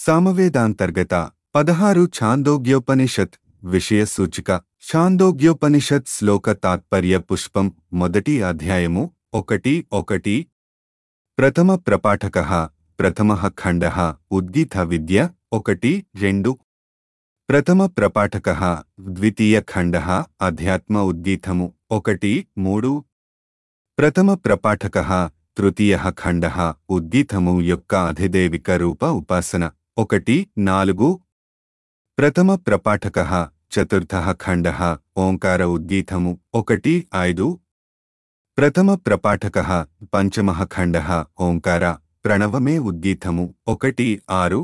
సామవేదాంతర్గత పదహారు ఛాందోగ్యోపనిషత్ విషయ సూచిక ఛాందోగ్యోపనిషత్ శ్లోక తాత్పర్య పుష్పం మొదటి అధ్యాయము ఒకటి ఒకటి ప్రథమ ప్రపాఠక ప్రథమ ఖండ ఉద్గీత విద్య ఒకటి రెండు ప్రథమ ప్రపాఠక ద్వితీయ ఖండ అధ్యాత్మ ఉద్గీతము ఒకటి మూడు ప్రథమ ప్రపాఠక తృతీయ ఖండ ఉద్గీతము యొక్క అధిదేవిక రూప ఉపాసన ఒకటి నాలుగు ప్రథమ ప్రపాఠక చతుర్థ ఖండ ఓంకార ఉద్గీతము ఒకటి ఐదు ప్రథమ ప్రపాఠక పంచమ ఖండ ఓంకార ప్రణవమే ఉద్గీతము ఒకటి ఆరు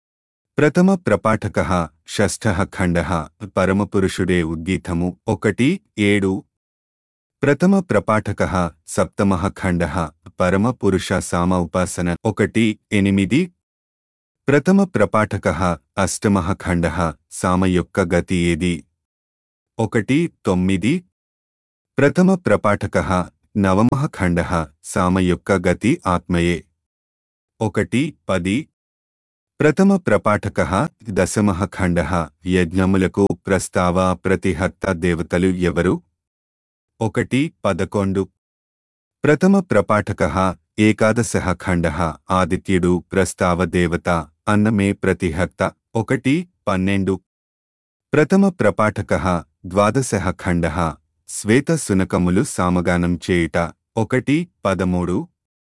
ప్రథమ ప్రపాఠక షష్ఠ ఖండ పరమపురుషుడే ఉద్గీతము ఒకటి ఏడు ప్రథమ ప్రపాఠక సప్తమ ఖండ పరమపురుష సామ ఉపాసన ఒకటి ఎనిమిది ప్రథమ ప్రపాఠక అష్టమ ఖండ సామ యొక్క గతి ఏది ఒకటి తొమ్మిది ప్రథమ ప్రపాఠక నవమ ఖండ సామ యొక్క గతి ఆత్మయే ఒకటి పది ప్రథమ ప్రపాఠక దశమ ఖండ యజ్ఞములకు ప్రస్తావ ప్రతిహర్త దేవతలు ఎవరు ఒకటి పదకొండు ప్రథమ ప్రపాఠక ఏకాదశ ఖండ ఆదిత్యుడు ప్రస్తావ దేవత అన్నమే ప్రతిహర్త ఒకటి పన్నెండు ప్రథమ ప్రపాఠక ద్వాదశ ఖండ శ్వేత సునకములు సామగానం చేయుట ఒకటి పదమూడు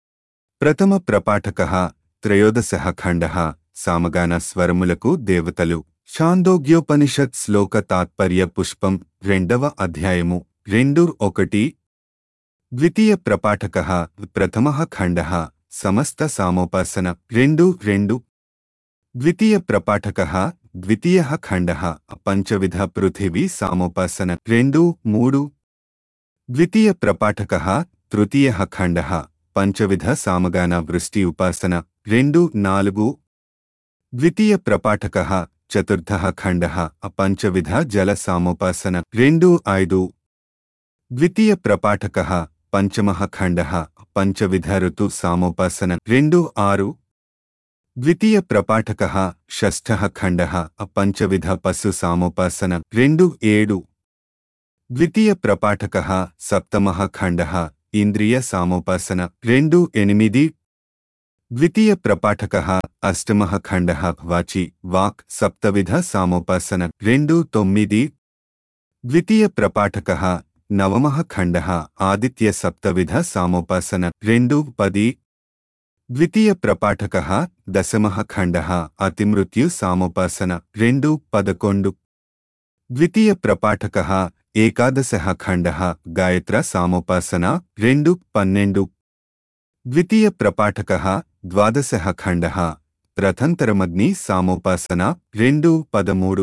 ప్రథమ ప్రపాఠక త్రయోదశ ఖండ సామగాన స్వరములకు దేవతలు ఛాందోగ్యోపనిషత్ శ్లోక తాత్పర్య పుష్పం రెండవ అధ్యాయము రెండు ఒకటి ద్వితీయ ప్రపాఠక ప్రథమ ఖండ సమస్త సామోపాసన రెండు రెండు ద్వితీయ ప్రపాఠక ద్వితీయ ఖండ పంచవిధ పృథివీ సామోపాసన రెండు మూడు ద్వితీయ ప్రపాఠక తృతీయ ఖండ పంచవిధ సామగాన వృష్టి ఉపాసన రెండు నాలుగు ద్వితీయ ప్రపాఠక చతుర్థ ఖండ పంచవిధ జల సామోపాసన రెండు ఐదు ద్వితీయ ప్రపాఠక పంచమ ఖండ పంచవిధ ఋతు సామోపాసన రెండు ఆరు ద్వితీయ ప్రపాఠక షష్ఠ ఖండ పంచవిధ పశు సామోపాసన రెండు ఏడు ద్వితీయ ప్రపాఠక సప్తమ ఖండ ఇంద్రియ సామోపాసన రెండు ఎనిమిది ద్వితీయ ప్రపాఠక అష్టమ ఖండ వాచి వాక్ సప్తవిధ సామోపాసన రెండు తొమ్మిది ద్వితీయ ప్రపాఠక నవమ ఖండ ఆదిత్య సప్తవిధ సామోపాసన రెండు పది ద్వితీయ ప్రపాఠక దశమ ఖండ అతిమృత్యు సామోపాసన రెండు పదకొండు ద్వితీయ ప్రపాఠక ఏకాదశ ఖండ గాయత్ర సామోపాసన రెండు పన్నెండు ద్వితీయ ప్రపాఠక ద్వాదశ ఖండ రథంతరమగ్ని సామోపాసన రెండు పదమూడు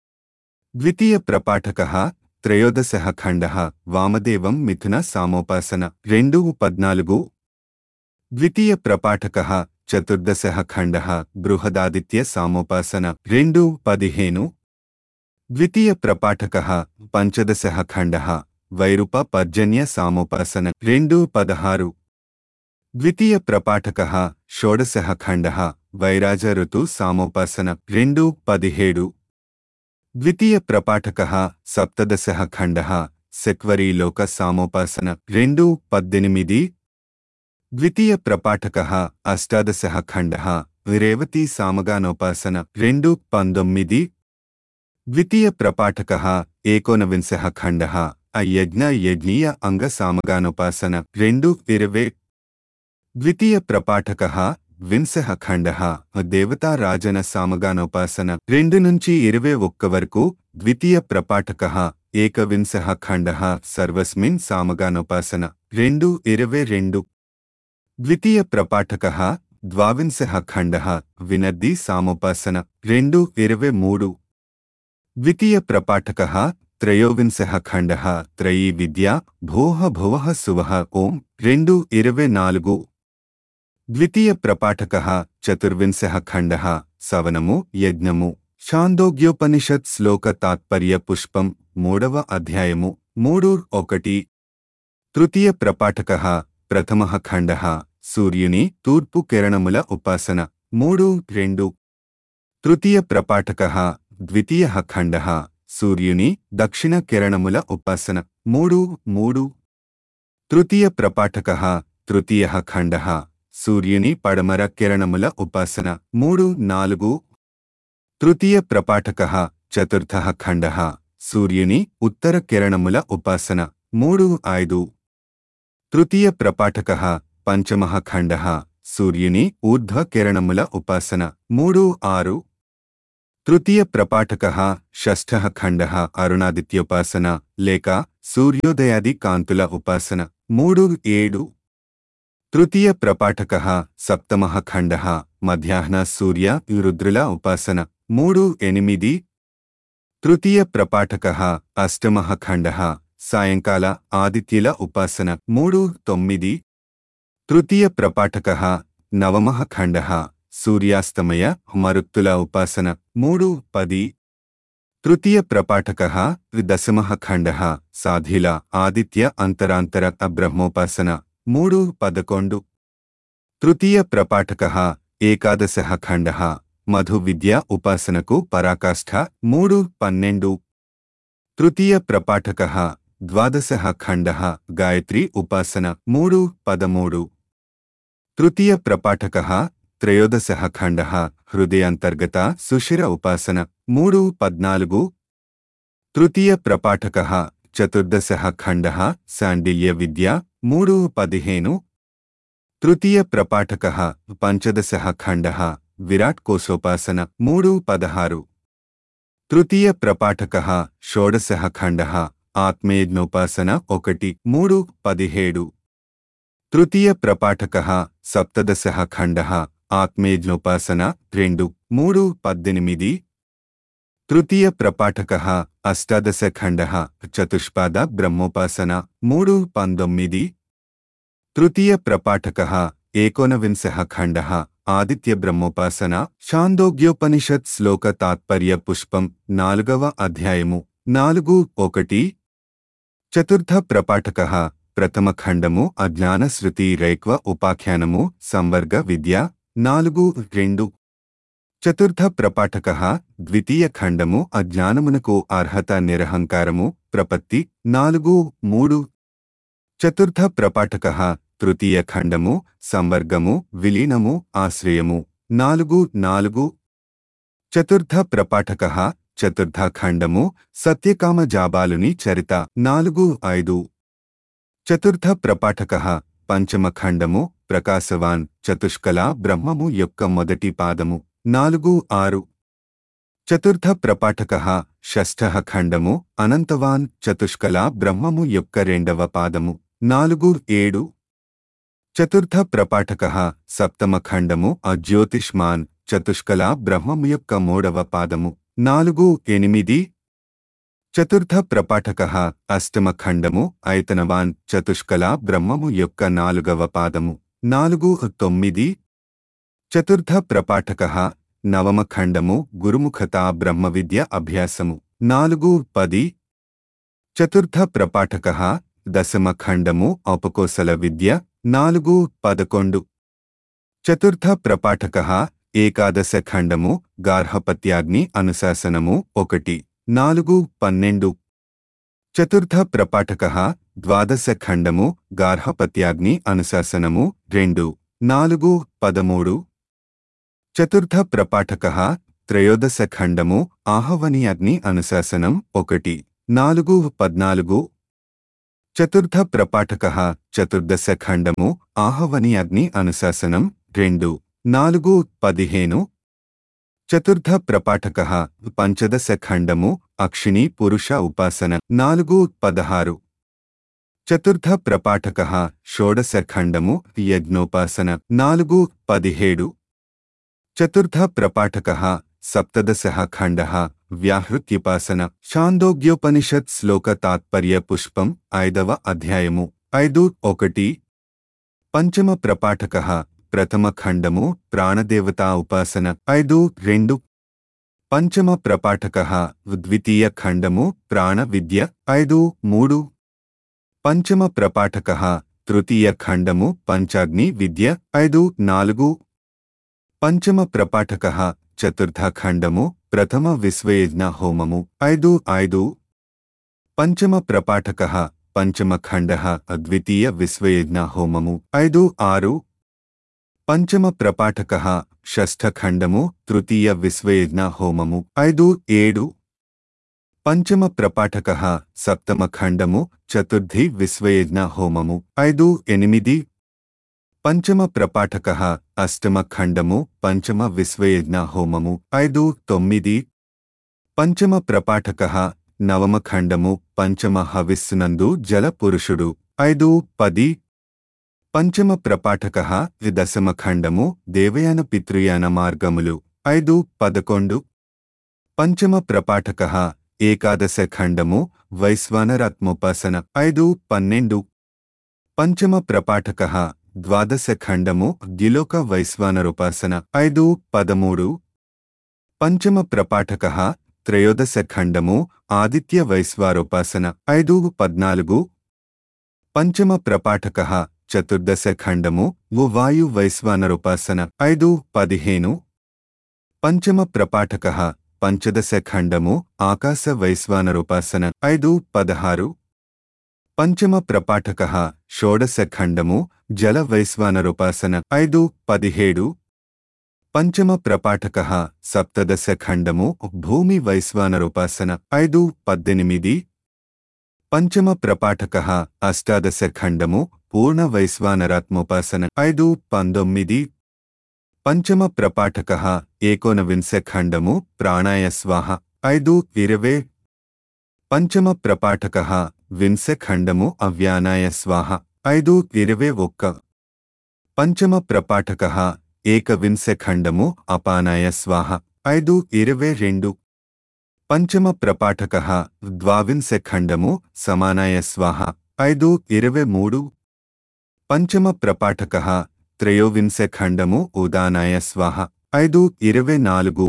ద్వితీయ ప్రపాఠక త్రయోదశ ఖండ వామదేవం మిథున సామోపాసన రెండు పద్నాలుగు ద్వితీయ ప్రపాఠక చతుర్దశ ఖండ బృహదాదిత్య సామోపాసన రెండు పదిహేను ద్వితీయ ప్రపాఠక పంచదశ ఖండ వైరుప పర్జన్య సామోపాసన రెండు పదహారు ద్వితీయ ప్రపాఠక షోడశ ఖండ వైరాజ ఋతు సామోపాసన రెండు పదిహేడు ద్వితీయ ప్రపాఠక సప్తదశ ఖండ శక్వరీలోక సామోపాసన రెండు పద్దెనిమిది ద్వితీయ ప్రపాఠక అష్టాదశ ఖండ రేవతి సామగానోపాసన రెండు పంతొమ్మిది ద్వితీయ ప్రపాఠక ఏకోనవింశ ఖండ అయజ్ఞ యజ్ఞీయ అంగ సామగానోపాసన రెండు ఇరవై ద్వితీయ ప్రపాఠక వింశ ఖండ దేవతారాజన సామగానోపాసన రెండు నుంచి ఇరవై ఒక్క వరకు ద్వితీయ ప్రపాఠక ఏకవింశ ఖండ సర్వస్మిన్ సామగానోపాసన రెండు ఇరవై రెండు ద్వితీయ ప్రపాఠక ద్వావింశ ఖండ వినర్ది సామోపాసన రెండు ఇరవై మూడు ద్వితీయ ప్రపాఠక త్రయోవింశ ఖండ త్రయీ విద్య భోహ భువః సువః ఓం రెండు ఇరవై నాలుగు ద్వితీయ ప్రపాఠక చతుర్వింశ ఖండ సవనము యజ్ఞము ఛాందోగ్యోపనిషత్ శ్లోక తాత్పర్య పుష్పం మూడవ అధ్యాయము మూడు ఒకటి తృతీయ ప్రపాఠక ప్రథమ ఖండ సూర్యుని తూర్పు కిరణముల ఉపాసన మూడు రెండు తృతీయ ప్రపాఠక ద్వితీయ ఖండ సూర్యుని దక్షిణ కిరణముల ఉపాసన మూడు మూడు తృతీయ ప్రపాఠక తృతీయ ఖండ సూర్యుని పడమర కిరణముల ఉపాసన మూడు నాలుగు తృతీయ ప్రపాఠక చతుర్థ ఖండ సూర్యుని ఉత్తర కిరణముల ఉపాసన మూడు ఐదు తృతీయ ప్రపాఠక పంచమ ఖండ సూర్యుని ఊర్ధ్వ కిరణముల ఉపాసన మూడు ఆరు తృతీయ ప్రపాఠక షష్ఠ ఖండ అరుణాదిత్యోపాసన లేక సూర్యోదయాది కాంతుల ఉపాసన మూడు ఏడు తృతీయ ప్రపాఠక సప్తమ ఖండ మధ్యాహ్న సూర్య రుద్రుల ఉపాసన మూడు ఎనిమిది తృతీయ ప్రపాఠక అష్టమ ఖండ సాయంకాల ఆదిత్యుల ఉపాసన మూడు తొమ్మిది తృతీయ ప్రపాఠక నవమ ఖండ సూర్యాస్తమయ మరుత్తుల ఉపాసన మూడు పది తృతీయ ప్రపాఠక దశమ ఖండ సాధిల ఆదిత్య అంతరాంతర బ్రహ్మోపాసన మూడు పదకొండు తృతీయ ప్రపాఠక ఏకాదశ ఖండ మధు విద్య ఉపాసనకు పరాకాష్ఠ మూడు పన్నెండు తృతీయ ప్రపాఠక ద్వాదశ ఖండ గాయత్రి ఉపాసన మూడు పదమూడు తృతీయ ప్రపాఠక త్రయోదశ ఖండ హృదయాంతర్గత సుషిర ఉపాసన మూడు పద్నాలుగు తృతీయ ప్రపాఠక చతుర్దశ ఖండ శాండిల్య విద్య మూడు పదిహేను తృతీయ ప్రపాఠక పంచదశ ఖండ విరాట్ కోశోపాసన మూడు పదహారు తృతీయ ప్రపాఠక షోడశ ఖండ ఆత్మేజ్ఞోపాసన ఒకటి మూడు పదిహేడు తృతీయ ప్రపాఠక సప్తదశ ఖండ ఆత్మేజ్ఞోపాసన రెండు మూడు పద్దెనిమిది తృతీయ ప్రపాఠక అష్టాదశ ఖండ చతుష్పాద బ్రహ్మోపాసన మూడు పంతొమ్మిది తృతీయ ప్రపాఠక ఏకోనవింశ ఖండ ఆదిత్య బ్రహ్మోపాసన షాందోగ్యోపనిషత్ శ్లోక తాత్పర్య పుష్పం నాలుగవ అధ్యాయము నాలుగు ఒకటి చతుర్థ ప్రపాఠక ప్రథమ ఖండము అజ్ఞాన శృతి రైక్వ ఉపాఖ్యానము సంవర్గ విద్య నాలుగు రెండు చతుర్థ ప్రపాఠక ద్వితీయ ఖండము అజ్ఞానమునకు అర్హత నిరహంకారము ప్రపత్తి నాలుగు మూడు చతుర్థ ప్రపాఠక తృతీయ ఖండము సంవర్గము విలీనము ఆశ్రయము నాలుగు నాలుగు చతుర్థ ప్రపాఠక చతుర్థ ఖండము సత్యకామ జాబాలుని చరిత నాలుగు ఐదు చతుర్థ ప్రపాఠక పంచమ ఖండము ప్రకాశవాన్ చతుష్కల బ్రహ్మము యొక్క మొదటి పాదము నాలుగు ఆరు చతుర్థ ప్రపాఠక షష్ఠ ఖండము అనంతవాన్ చతుష్కల బ్రహ్మము యొక్క రెండవ పాదము నాలుగు ఏడు చతుర్థ ప్రపాఠక సప్తమ ఖండము అజ్యోతిష్మాన్ చతుష్కల బ్రహ్మము యొక్క మూడవ పాదము నాలుగు ఎనిమిది చతుర్థ ప్రపాఠక అష్టమ ఖండము ఐతనవాన్ చతుష్కల బ్రహ్మము యొక్క నాలుగవ పాదము నాలుగు తొమ్మిది చతుర్థ ప్రపాఠక నవమ ఖండము గురుముఖతా బ్రహ్మ విద్య అభ్యాసము నాలుగు పది చతుర్థ ప్రపాఠక దశమ ఖండము ఔపకోసల విద్య నాలుగు పదకొండు చతుర్థ ప్రపాఠక ఏకాదశ ఖండము గార్హపత్యాగ్ని అనుశాసనము ఒకటి నాలుగు పన్నెండు చతుర్థ ప్రపాఠక ద్వాదశ ఖండము గార్హపత్యాగ్ని అనుశాసనము రెండు నాలుగు పదమూడు చతుర్థ ప్రపాఠక త్రయోదశ ఖండము ఆహవని అగ్ని అనుశాసనం ఒకటి నాలుగు పద్నాలుగు చతుర్థ ప్రపాఠక చతుర్దశ ఖండము ఆహవని అగ్ని అనుశాసనం రెండు నాలుగు పదిహేను చతుర్థ ప్రపాఠక పంచదశ ఖండము అక్షిణి పురుష ఉపాసన నాలుగు పదహారు చతుర్థ ప్రపాఠక షోడశ ఖండము యజ్ఞోపాసన నాలుగు పదిహేడు చతుర్థ ప్రపాఠక సప్తదశ ఖండ వ్యాహృత్యుపాసన ఛాందోగ్యోపనిషత్ శ్లోక తాత్పర్య పుష్పం ఐదవ అధ్యాయము ఐదు ఒకటి పంచమ ప్రపాఠక ప్రథమ ఖండము ప్రాణదేవతా ఉపాసన ఐదు రెండు పంచమ ప్రపాఠక ద్వితీయ ఖండము ప్రాణ విద్య ఐదు మూడు పంచమ ప్రపాఠక తృతీయ ఖండము పంచాగ్ని విద్య ఐదు నాలుగు పంచమ ప్రపాఠక చతుర్థ ఖండము ప్రథమ విశ్వయజ్ఞ హోమము ఐదు ఐదు పంచమ ప్రపాఠక పంచమ ఖండ ద్వితీయ విశ్వయజ్ఞ హోమము ఐదు ఆరు పంచమ ప్రపాఠక షష్ఠ ఖండము తృతీయ విశ్వయజ్ఞ హోమము ఐదు ఏడు పంచమ ప్రపాఠక సప్తమ ఖండము చతుర్థి విశ్వయజ్ఞ హోమము ఐదు ఎనిమిది పంచమ ప్రపాఠక అష్టమ ఖండము పంచమ విశ్వయజ్ఞ హోమము ఐదు తొమ్మిది పంచమ ప్రపాఠక నవమ ఖండము పంచమ హవిస్సునందు జల పురుషుడు ఐదు పది పంచమ ప్రపాఠక దశమ ఖండము దేవయాన పితృయాన మార్గములు ఐదు పదకొండు పంచమ ప్రపాఠక ఏకాదశ ఖండము వైశ్వానరాత్మోపాసన ఐదు పన్నెండు పంచమ ప్రపాఠక ద్వాదశ ఖండము గిలోక వైశ్వానరోపాసన ఐదు పదమూడు పంచమ ప్రపాఠక త్రయోదశ ఖండము ఆదిత్య వైశ్వారోపాసన ఐదు పద్నాలుగు పంచమ ప్రపాఠక చతుర్దశ ఖండము వాయు వైశ్వానరోపాసన ఐదు పదిహేను పంచమ ప్రపాఠక పంచదశ ఖండము ఆకాశ వైశ్వానరోపాసన ఐదు పదహారు పంచమ ప్రపాఠక షోడశ ఖండము జల వైశ్వానరోపాసన ఐదు పదిహేడు పంచమ ప్రపాఠక సప్తదశ ఖండము భూమి వైశ్వానరోపాసన ఐదు పద్దెనిమిది పంచమ ప్రపాఠక అష్టాదశ ఖండము పూర్ణ వైశ్వానరాత్మోపాసన ఐదు పంతొమ్మిది పంచమ ప్రపాఠక ఏకోనవింశ ఖండము ప్రాణాయ స్వాహ ఐదు ఇరవై పంచమ ప్రపాఠక వింశ ఖండము అవ్యానాయ స్వాహ ఐదు ఇరవై ఒక్క పంచమ ప్రపాఠక ఏకవింశ ఖండము అపానాయ స్వాహ ఐదు ఇరవై రెండు పంచమ ప్రపాఠక ద్వావింశ ఖండము సమానాయ స్వాహ ఐదు ఇరవై మూడు పంచమ ప్రపాఠక త్రయోవింశ ఖండము ఉదానాయ స్వాహ ఐదు ఇరవై నాలుగు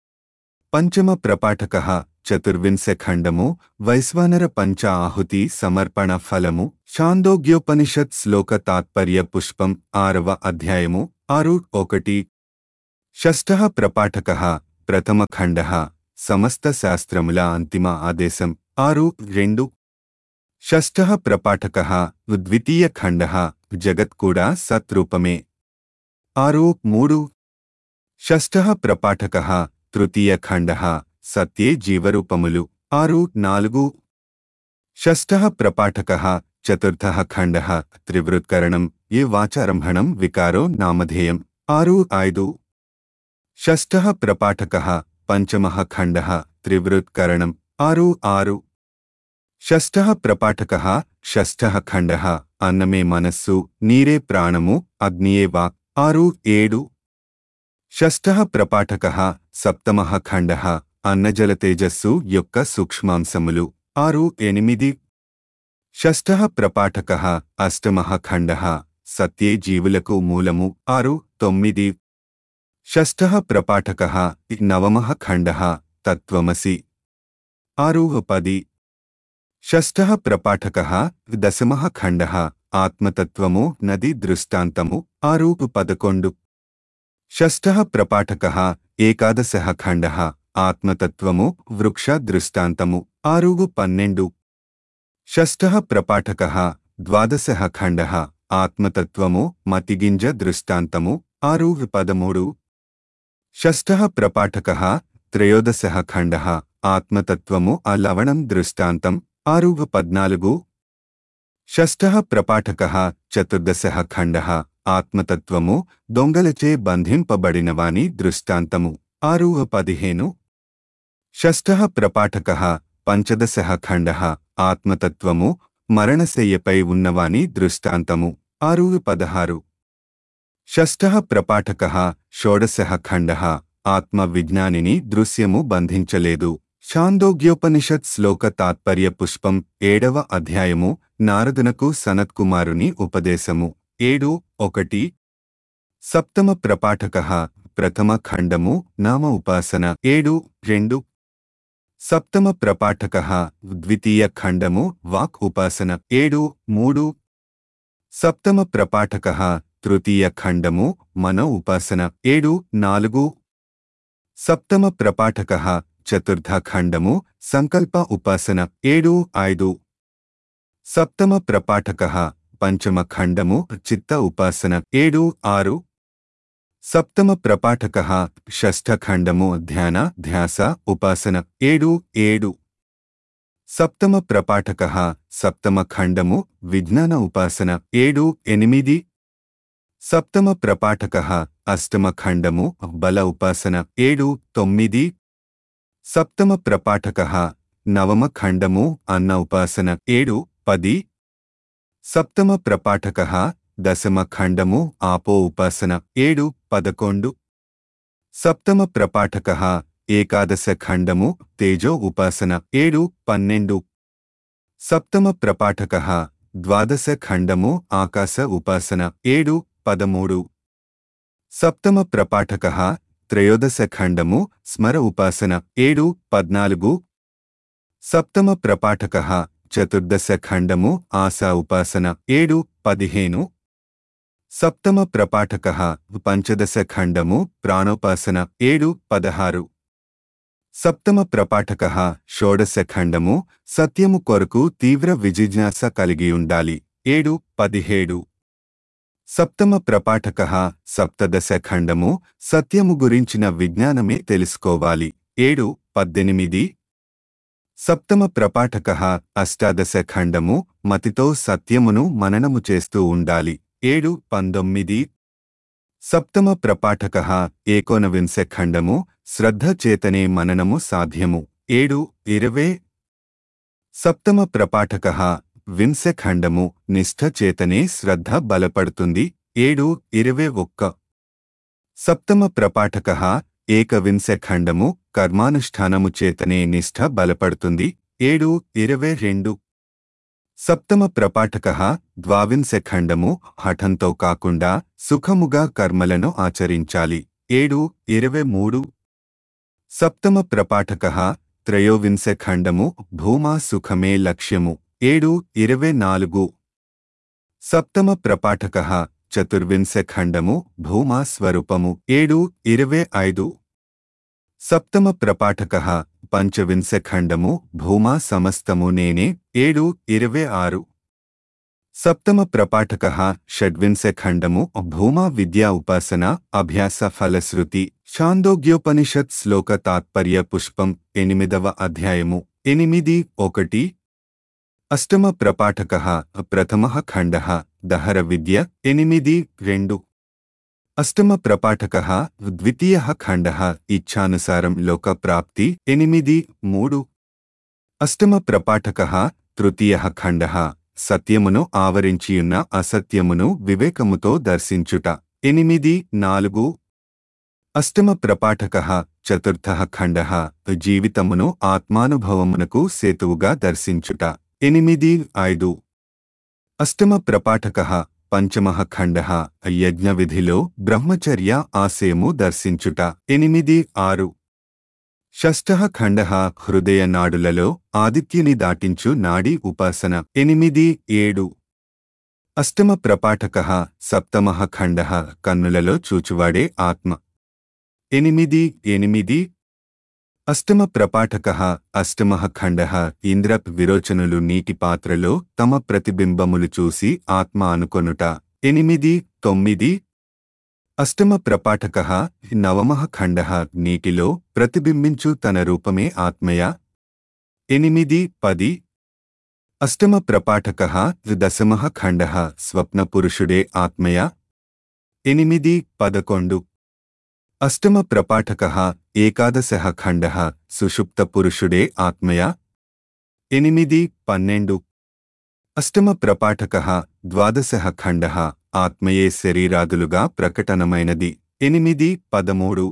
పంచమ ప్రపాఠక చతుర్వింశ ఖండము వైశ్వానర పంచ ఆహుతి సమర్పణ ఫలము ఛాందోగ్యోపనిషత్ శ్లోక తాత్పర్య పుష్పం ఆరవ అధ్యాయము ఆరు ఒకటి షష్ఠ ప్రపాఠక ప్రథమ ఖండ సమస్త శాస్త్రముల అంతిమ ఆదేశం ఆరు రెండు షష్ఠ ప్రపాఠక ద్వితీయ ఖండ జగత్ కూడా సత్రూపమే ఆరు మూడు షష్ఠ ప్రపాఠక తృతీయ ఖండ సత్యే జీవరూపములు ఆరు నాలుగు షష్ఠ ప్రపాఠక చతుర్థ ఖండ త్రివృత్కరణం ఏ వాచారంభణం వికారో నామధేయం ఆరు ఐదు షష్ఠ ప్రపాఠక పంచమ ఖండ త్రివృత్కరణం ఆరు ఆరు షష్ఠ ప్రపాఠక షష్ఠ ఖండ అన్నమే మనస్సు నీరే ప్రాణము అగ్నియే వాక్ ఆరు ఏడు షష్ఠ ప్రపాఠక సప్తమ ఖండ అన్నజలతేజస్సు యొక్క సూక్ష్మాంశములు ఆరు ఎనిమిది షష్ఠ ప్రపాఠక అష్టమ ఖండ సత్యే జీవులకు మూలము ఆరు తొమ్మిది షష్ఠ ప్రపాఠక నవమ ఖండ తత్వమసి ఆరు పది షష్ఠ ప్రపాఠక దశమ ఖండ ఆత్మతత్వము నది దృష్టాంతము ఆరు పదకొండు షష్ఠ ప్రపాఠక ఏకాదశ ఖండ ఆత్మతత్వము వృక్ష దృష్టాంతము ఆరు పన్నెండు షష్ఠ ప్రపాఠక ద్వాదశ ఖండ ఆత్మతత్వము మతిగింజ దృష్టాంతము ఆరు పదమూడు షష్ఠ ప్రపాఠక త్రయోదశ ఖండ ఆత్మతత్వము అలవణం దృష్టాంతం ఆరు పద్నాలుగు షష్ఠ ప్రపాఠక చతుర్దశ ఖండ ఆత్మతత్వము దొంగలచే బంధింపబడినవాని దృష్టాంతము ఆరు పదిహేను షష్ఠ ప్రపాఠక పంచదశ ఖండ ఆత్మతత్వము మరణశయ్యపై ఉన్నవాని దృష్టాంతము ఆరు పదహారు షష్ఠ ప్రపాఠక షోడశ ఖండ ఆత్మ విజ్ఞానిని దృశ్యము బంధించలేదు ఛాందోగ్యోపనిషత్ శ్లోక తాత్పర్య పుష్పం ఏడవ అధ్యాయము నారదునకు సనత్కుమారుని ఉపదేశము ఏడు ఒకటి సప్తమ ప్రపాఠక ప్రథమ ఖండము నామ ఉపాసన ఏడు రెండు సప్తమ ప్రపాఠక ద్వితీయ ఖండము వాక్ ఉపాసన ఏడు మూడు సప్తమ ప్రపాఠక తృతీయ ఖండము మన ఉపాసన ఏడు నాలుగు సప్తమ ప్రపాఠక చతుర్థ ఖండము సంకల్ప ఉపాసన ఏడు ఐదు సప్తమ ప్రపాఠక పంచమ ఖండము చిత్త ఉపాసన ఏడు ఆరు సప్తమ ప్రపాఠక షష్ఠ ఖండము ధ్యాన ధ్యాస ఉపాసన ఏడు ఏడు సప్తమ ప్రపాఠక సప్తమ ఖండము విజ్ఞాన ఉపాసన ఏడు ఎనిమిది సప్తమ ప్రపాఠక అష్టమ ఖండము బల ఉపాసన ఏడు తొమ్మిది సప్తమ ప్రపాఠక నవమ ఖండము అన్న ఉపాసన ఏడు పది సప్తమ ప్రపాఠక దశమ ఖండము ఆపో ఉపాసన ఏడు పదకొండు సప్తమ ప్రపాఠక ఏకాదశ ఖండము తేజో ఉపాసన ఏడు పన్నెండు సప్తమ ప్రపాఠక ద్వాదశ ఖండము ఆకాశ ఉపాసన ఏడు పదమూడు సప్తమ ప్రపాఠక త్రయోదశ ఖండము స్మర ఉపాసన ఏడు పద్నాలుగు సప్తమ ప్రపాఠక చతుర్దశ ఖండము ఆశా ఉపాసన ఏడు పదిహేను సప్తమ ప్రపాఠక పంచదశ ఖండము ప్రాణోపాసన ఏడు పదహారు సప్తమ ప్రపాఠక షోడశ ఖండము సత్యము కొరకు తీవ్ర విజిజ్ఞాస కలిగి ఉండాలి ఏడు పదిహేడు సప్తమ ప్రపాఠక సప్తదశ ఖండము సత్యము గురించిన విజ్ఞానమే తెలుసుకోవాలి ఏడు పద్దెనిమిది సప్తమ ప్రపాఠక అష్టాదశ ఖండము మతితో సత్యమును మననము చేస్తూ ఉండాలి ఏడు పంతొమ్మిది సప్తమ ప్రపాఠక ఏకోనవింశ ఖండము శ్రద్ధ చేతనే మననము సాధ్యము ఏడు ఇరవై సప్తమ ప్రపాఠక వింశ ఖండము నిష్ఠ చేతనే శ్రద్ధ బలపడుతుంది ఏడు ఇరవై ఒక్క సప్తమ ప్రపాఠక ఏకవింశ ఖండము కర్మానుష్ఠానము చేతనే నిష్ఠ బలపడుతుంది ఏడు ఇరవై రెండు సప్తమ ప్రపాఠక ద్వావింశ ఖండము హఠంతో కాకుండా సుఖముగా కర్మలను ఆచరించాలి ఏడు ఇరవై మూడు సప్తమ ప్రపాఠక త్రయోవింశ ఖండము భూమా సుఖమే లక్ష్యము ఏడు ఇరవై నాలుగు సప్తమ ప్రపాఠక చతుర్వింశ ఖండము భూమా స్వరూపము ఏడు ఇరవై ఐదు సప్తమ ప్రపాఠక పంచవింశ ఖండము భూమా సమస్తము నేనే ఏడు ఇరవై ఆరు సప్తమ ప్రపాఠక షడ్వింశ ఖండము భూమా విద్యా ఉపాసన అభ్యాస ఫలశ్రుతి ఛాందోగ్యోపనిషత్ శ్లోక తాత్పర్య పుష్పం ఎనిమిదవ అధ్యాయము ఎనిమిది ఒకటి అష్టమ ప్రపాఠక ప్రథమ ఖండ దహర విద్య ఎనిమిది రెండు అష్టమ ప్రపాఠక ద్వితీయ ఖండ ఇచ్ఛానుసారం లోక ప్రాప్తి ఎనిమిది మూడు అష్టమ ప్రపాఠక తృతీయ ఖండ సత్యమును ఆవరించియున్న అసత్యమును వివేకముతో దర్శించుట ఎనిమిది నాలుగు అష్టమ ప్రపాఠక చతుర్థ ఖండ జీవితమును ఆత్మానుభవమునకు సేతువుగా దర్శించుట ఎనిమిది ఐదు అష్టమ ప్రపాఠక పంచమ ఖండ యజ్ఞ విధిలో బ్రహ్మచర్య ఆశయము దర్శించుట ఎనిమిది ఆరు షష్ఠ ఖండ హృదయ నాడులలో ఆదిత్యుని దాటించు నాడీ ఉపాసన ఎనిమిది ఏడు అష్టమ ప్రపాఠక సప్తమ ఖండ కన్నులలో చూచువాడే ఆత్మ ఎనిమిది ఎనిమిది అష్టమ ప్రపాఠక అష్టమ ఖండ ఇంద్ర విరోచనులు నీటి పాత్రలో తమ ప్రతిబింబములు చూసి ఆత్మ అనుకొనుట ఎనిమిది తొమ్మిది అష్టమ ప్రపాఠక నవమ ఖండ నీటిలో ప్రతిబింబించు తన రూపమే ఆత్మయ ఎనిమిది పది అష్టమ ప్రపాఠక దశమ ఖండ స్వప్న పురుషుడే ఆత్మయ ఎనిమిది పదకొండు అష్టమ ప్రపాఠక ఏకాదశ ఖండ సుషుప్త పురుషుడే ఆత్మయ ఎనిమిది పన్నెండు అష్టమ ప్రపాఠక ద్వాదశ ఖండ ఆత్మయే శరీరాదులుగా ప్రకటనమైనది ఎనిమిది పదమూడు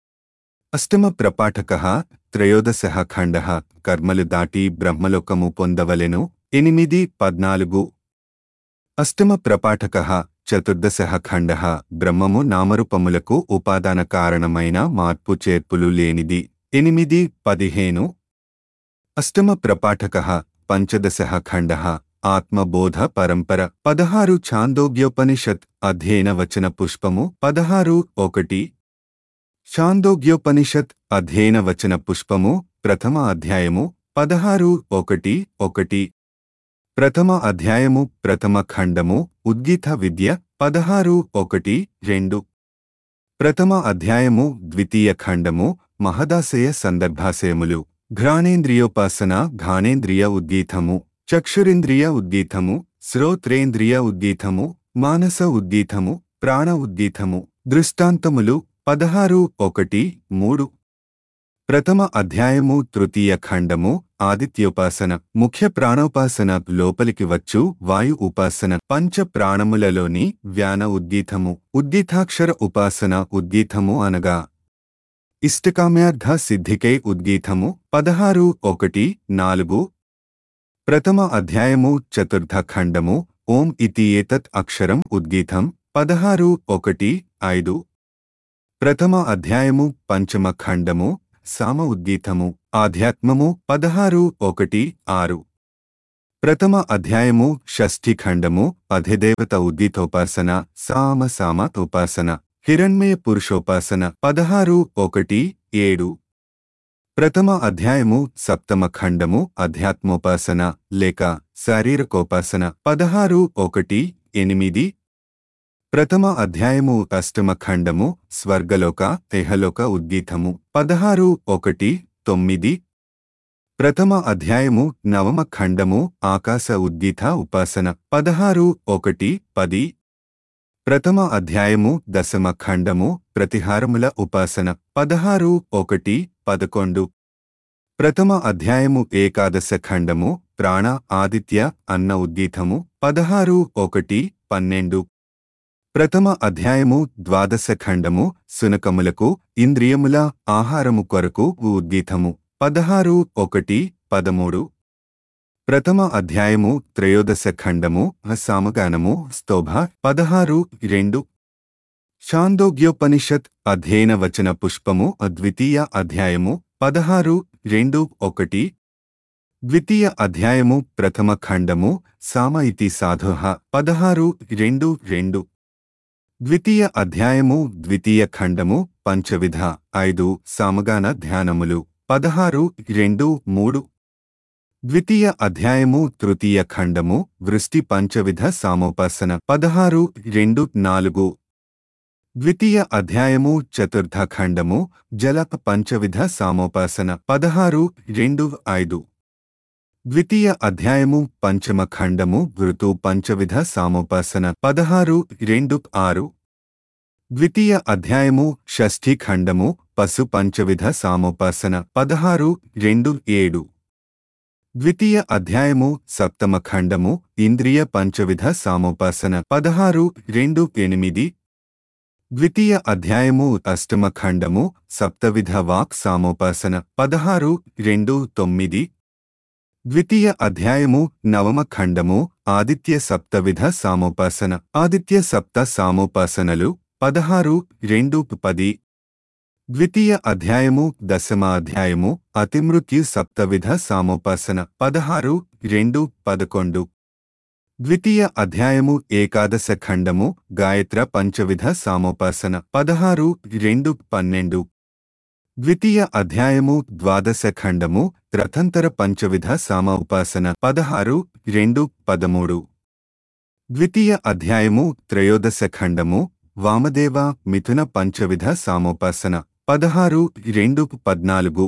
అష్టమ ప్రపాఠక త్రయోదశ ఖండ కర్మలు దాటి బ్రహ్మలోకము పొందవలెను ఎనిమిది పద్నాలుగు అష్టమ ప్రపాఠక చతుర్దశ ఖండ బ్రహ్మము నామరూపములకు ఉపాదాన కారణమైన మార్పు చేర్పులు లేనిది ఎనిమిది పదిహేను అష్టమ ప్రపాఠక పంచదశ ఖండ ఆత్మబోధ పరంపర పదహారు ఛాందోగ్యోపనిషత్ అధ్యయన వచన పుష్పము పదహారు ఒకటి షాందోగ్యోపనిషత్ అధ్యయన వచన పుష్పము ప్రథమ అధ్యాయము పదహారు ఒకటి ఒకటి ప్రథమ అధ్యాయము ప్రథమ ఖండము ఉద్గీత విద్య పదహారు ఒకటి రెండు ప్రథమ అధ్యాయము ద్వితీయ ఖండము మహదాశయ సందర్భాశయములు ఘ్రాణేంద్రియోపాసన ఘానేంద్రియ ఉద్గీతము చక్షురింద్రియ ఉద్గీతము శ్రోత్రేంద్రియ ఉద్గీతము మానస ఉద్గీతము ప్రాణ ఉద్గీతము దృష్టాంతములు పదహారు ఒకటి మూడు ప్రథమ అధ్యాయము తృతీయ ఖండము ఆదిత్యోపాసన ముఖ్య ప్రాణోపాసన లోపలికి వచ్చు వాయు ఉపాసన పంచ ప్రాణములలోని వ్యాన ఉద్గీతము ఉద్గీతాక్షర ఉపాసన ఉద్గీతము అనగా ఇష్టకామ్యార్థ సిద్ధికై ఉద్గీతము పదహారు ఒకటి నాలుగు ప్రథమ అధ్యాయము చతుర్థ ఖండము ఓం ఇతి ఏతత్ అక్షరం ఉద్గీతం పదహారు ఒకటి ఐదు ప్రథమ అధ్యాయము పంచమ ఖండము సామ ఉద్గీతము ఆధ్యాత్మము పదహారు ఒకటి ఆరు ప్రథమ అధ్యాయము షష్ఠి ఖండము అధిదేవత ఉద్గీతోపాసన సామ సామ ఉపాసన హిరణ్మయ పురుషోపాసన పదహారు ఒకటి ఏడు ప్రథమ అధ్యాయము సప్తమ ఖండము అధ్యాత్మోపాసన లేక శారీరకోపాసన పదహారు ఒకటి ఎనిమిది ప్రథమ అధ్యాయము అష్టమ ఖండము స్వర్గలోక తెహలోక ఉద్గీతము పదహారు ఒకటి తొమ్మిది ప్రథమ అధ్యాయము నవమ ఖండము ఆకాశ ఉద్గీత ఉపాసన పదహారు ఒకటి పది ప్రథమ అధ్యాయము దశమ ఖండము ప్రతిహారముల ఉపాసన పదహారు ఒకటి పదకొండు ప్రథమ అధ్యాయము ఏకాదశ ఖండము ప్రాణ ఆదిత్య అన్న ఉద్గీతము పదహారు ఒకటి పన్నెండు ప్రథమ అధ్యాయము ద్వాదశ ఖండము సునకములకు ఇంద్రియముల ఆహారము కొరకు ఉద్గీతము పదహారు ఒకటి పదమూడు ప్రథమ అధ్యాయము త్రయోదశ ఖండము సామగానము స్తోభ పదహారు రెండు షాందోగ్యోపనిషత్ అధ్యయన వచన పుష్పము అద్వితీయ అధ్యాయము పదహారు రెండు ఒకటి ద్వితీయ అధ్యాయము ప్రథమ ఖండము సామ ఇతి సాధుః పదహారు రెండు రెండు ద్వితీయ అధ్యాయము ద్వితీయ ఖండము పంచవిధ ఐదు సామగాన ధ్యానములు పదహారు రెండు మూడు ద్వితీయ అధ్యాయము తృతీయ ఖండము వృష్టి పంచవిధ సామోపాసన పదహారు రెండు నాలుగు ద్వితీయ అధ్యాయము చతుర్థ ఖండము జల పంచవిధ సామోపాసన పదహారు రెండు ఐదు ద్వితీయ అధ్యాయము పంచమ ఖండము వృతు పంచవిధ సామోపాసన పదహారు రెండు ఆరు ద్వితీయ అధ్యాయము షష్ఠి ఖండము పశు పంచవిధ సామోపాసన పదహారు రెండు ఏడు ద్వితీయ అధ్యాయము సప్తమ ఖండము ఇంద్రియ పంచవిధ సామోపాసన పదహారు రెండు ఎనిమిది ద్వితీయ అధ్యాయము అష్టమ ఖండము సప్తవిధ వాక్ సామోపాసన పదహారు రెండు తొమ్మిది ద్వితీయ అధ్యాయము నవమ ఖండము ఆదిత్య సప్తవిధ సామోపాసన ఆదిత్య సప్త సామోపాసనలు పదహారు రెండు పది ద్వితీయ అధ్యాయము దశమ అధ్యాయము అతిమృత్యు సప్తవిధ సామోపాసన పదహారు రెండు పదకొండు ద్వితీయ అధ్యాయము ఏకాదశ ఖండము గాయత్ర పంచవిధ సామోపాసన పదహారు రెండు పన్నెండు ద్వితీయ అధ్యాయము ద్వాదశ ఖండము రథంతర పంచవిధ సామ ఉపాసన పదహారు రెండు పదమూడు ద్వితీయ అధ్యాయము త్రయోదశ ఖండము వామదేవ మిథున పంచవిధ సామోపాసన పదహారు రెండు పద్నాలుగు